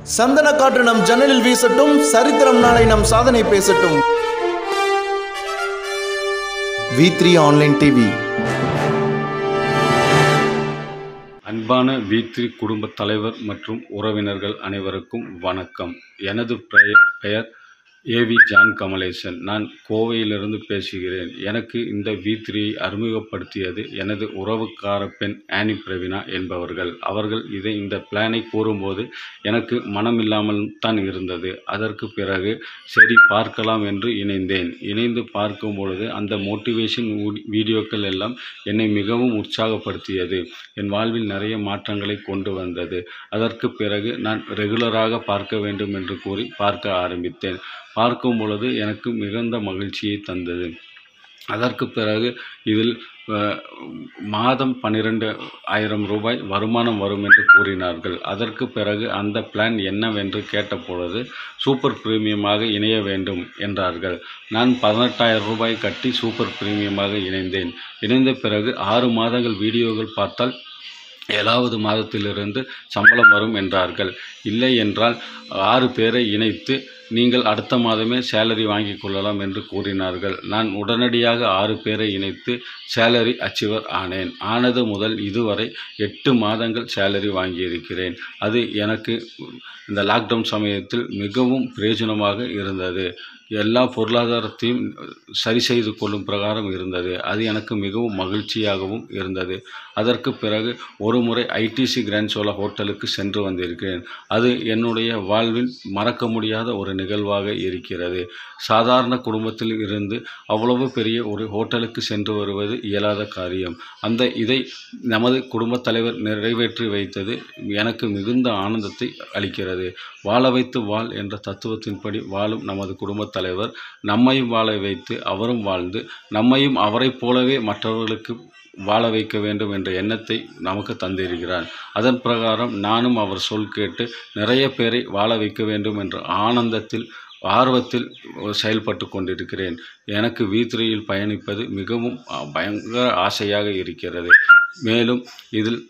சந்தன காற்று நம் ஜன்னலில் வீசட்டும் சரித்திரம் நாளை நம் சாதனை பேசட்டும் வி த்ரீ ஆன்லைன் டிவி அன்பான வீத்ரி குடும்பத் தலைவர் மற்றும் உறவினர்கள் அனைவருக்கும் வணக்கம் எனது பெயர் பெயர் ஏவி ஜான் கமலேசன் நான் கோவையிலிருந்து பேசுகிறேன் எனக்கு இந்த வீத்ரியை அறிமுகப்படுத்தியது எனது உறவுக்கார பெண் ஆனி பிரவீனா என்பவர்கள் அவர்கள் இதை இந்த பிளானை கூறும்போது எனக்கு மனமில்லாமல் தான் இருந்தது அதற்கு பிறகு சரி பார்க்கலாம் என்று இணைந்தேன் இணைந்து பார்க்கும் பொழுது அந்த மோட்டிவேஷன் வீடியோக்கள் எல்லாம் என்னை மிகவும் உற்சாகப்படுத்தியது என் வாழ்வில் நிறைய மாற்றங்களை கொண்டு வந்தது அதற்கு பிறகு நான் ரெகுலராக பார்க்க வேண்டும் என்று கூறி பார்க்க ஆரம்பித்தேன் பார்க்கும் பொழுது எனக்கு மிகுந்த மகிழ்ச்சியை தந்தது அதற்கு பிறகு இதில் அஹ், மாதம் பன்னிரெண்டு ஆயிரம் ரூபாய் வருமானம் வரும் என்று கூறினார்கள் அதற்கு பிறகு அந்த பிளான் என்னவென்று கேட்டபொழுது சூப்பர் பிரீமியமாக இணைய வேண்டும் என்றார்கள் நான் பதினெட்டாயிரம் ரூபாய் கட்டி சூப்பர் பிரீமியமாக இணைந்தேன் இணைந்த பிறகு ஆறு மாதங்கள் வீடியோகள் பார்த்தால் ஏழாவது மாதத்திலிருந்து சம்பளம் வரும் என்றார்கள் இல்லை என்றால் ஆறு பேரை இணைத்து நீங்கள் அடுத்த மாதமே சேலரி வாங்கிக் கொள்ளலாம் என்று கூறினார்கள் நான் உடனடியாக ஆறு பேரை இணைத்து சேலரி அச்சீவர் ஆனேன் ஆனது முதல் இதுவரை எட்டு மாதங்கள் சேலரி வாங்கியிருக்கிறேன் அது எனக்கு இந்த லாக்டவுன் சமயத்தில் மிகவும் பிரயோஜனமாக இருந்தது எல்லா பொருளாதாரத்தையும் சரி செய்து கொள்ளும் பிரகாரம் இருந்தது அது எனக்கு மிகவும் மகிழ்ச்சியாகவும் இருந்தது அதற்கு பிறகு ஒரு முறை ஐடிசி கிராண்ட் சோலா ஹோட்டலுக்கு சென்று வந்திருக்கிறேன் அது என்னுடைய வாழ்வில் மறக்க முடியாத ஒரு நிகழ்வாக இருக்கிறது சாதாரண குடும்பத்தில் இருந்து அவ்வளவு பெரிய ஒரு ஹோட்டலுக்கு சென்று வருவது இயலாத காரியம் அந்த இதை நமது குடும்பத் தலைவர் நிறைவேற்றி வைத்தது எனக்கு மிகுந்த ஆனந்தத்தை அளிக்கிறது வாழ வைத்து வாழ் என்ற தத்துவத்தின்படி வாழும் நமது குடும்பத் தலைவர் நம்மையும் வாழ வைத்து அவரும் வாழ்ந்து நம்மையும் அவரைப் போலவே மற்றவர்களுக்கு வாழ வைக்க வேண்டும் என்ற எண்ணத்தை நமக்கு தந்திருக்கிறார் அதன் பிரகாரம் நானும் அவர் சொல் கேட்டு நிறைய பேரை வாழ வைக்க வேண்டும் என்ற ஆனந்தத்தில் ஆர்வத்தில் செயல்பட்டு கொண்டிருக்கிறேன் எனக்கு வீத்திரையில் பயணிப்பது மிகவும் அஹ், பயங்கர ஆசையாக இருக்கிறது மேலும் இதில்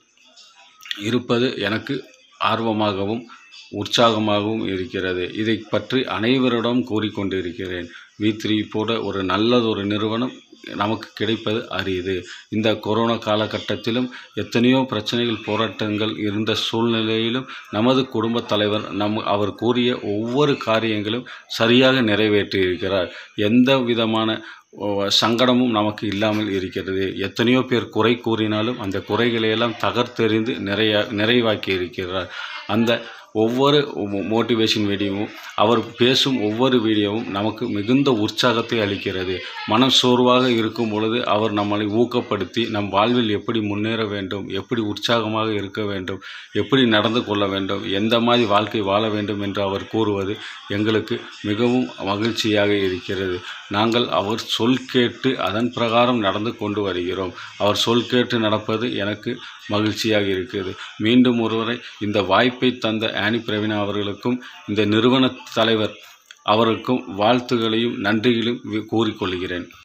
இருப்பது எனக்கு ஆர்வமாகவும் உற்சாகமாகவும் இருக்கிறது இதை பற்றி அனைவரிடம் கூறிக்கொண்டிருக்கிறேன் வி த்ரீ போல ஒரு நல்லதொரு நிறுவனம் நமக்கு கிடைப்பது அரிது இந்த கொரோனா காலகட்டத்திலும் எத்தனையோ பிரச்சனைகள் போராட்டங்கள் இருந்த சூழ்நிலையிலும் நமது குடும்பத் தலைவர் நம் அவர் கூறிய ஒவ்வொரு காரியங்களும் சரியாக நிறைவேற்றியிருக்கிறார் எந்த விதமான ஓ, சங்கடமும் நமக்கு இல்லாமல் இருக்கிறது எத்தனையோ பேர் குறை கூறினாலும் அந்த குறைகளையெல்லாம் தகர்த்தெறிந்து நிறைய நிறைவாக்கி இருக்கிறார் அந்த ஒவ்வொரு மோட்டிவேஷன் வீடியோவும் அவர் பேசும் ஒவ்வொரு வீடியோவும் நமக்கு மிகுந்த உற்சாகத்தை அளிக்கிறது மனம் சோர்வாக இருக்கும் பொழுது அவர் நம்மளை ஊக்கப்படுத்தி நம் வாழ்வில் எப்படி முன்னேற வேண்டும் எப்படி உற்சாகமாக இருக்க வேண்டும் எப்படி நடந்து கொள்ள வேண்டும் எந்த மாதிரி வாழ்க்கை வாழ வேண்டும் என்று அவர் கூறுவது எங்களுக்கு மிகவும் மகிழ்ச்சியாக இருக்கிறது நாங்கள் அவர் சொல் கேட்டு அதன் பிரகாரம் நடந்து கொண்டு வருகிறோம் அவர் சொல் கேட்டு நடப்பது எனக்கு மகிழ்ச்சியாக இருக்கிறது மீண்டும் ஒருவரை இந்த வாய்ப்பை தந்த ஆனி பிரவீனா அவர்களுக்கும் இந்த நிறுவன தலைவர் அவருக்கும் வாழ்த்துகளையும் நன்றிகளையும் கூறிக்கொள்கிறேன்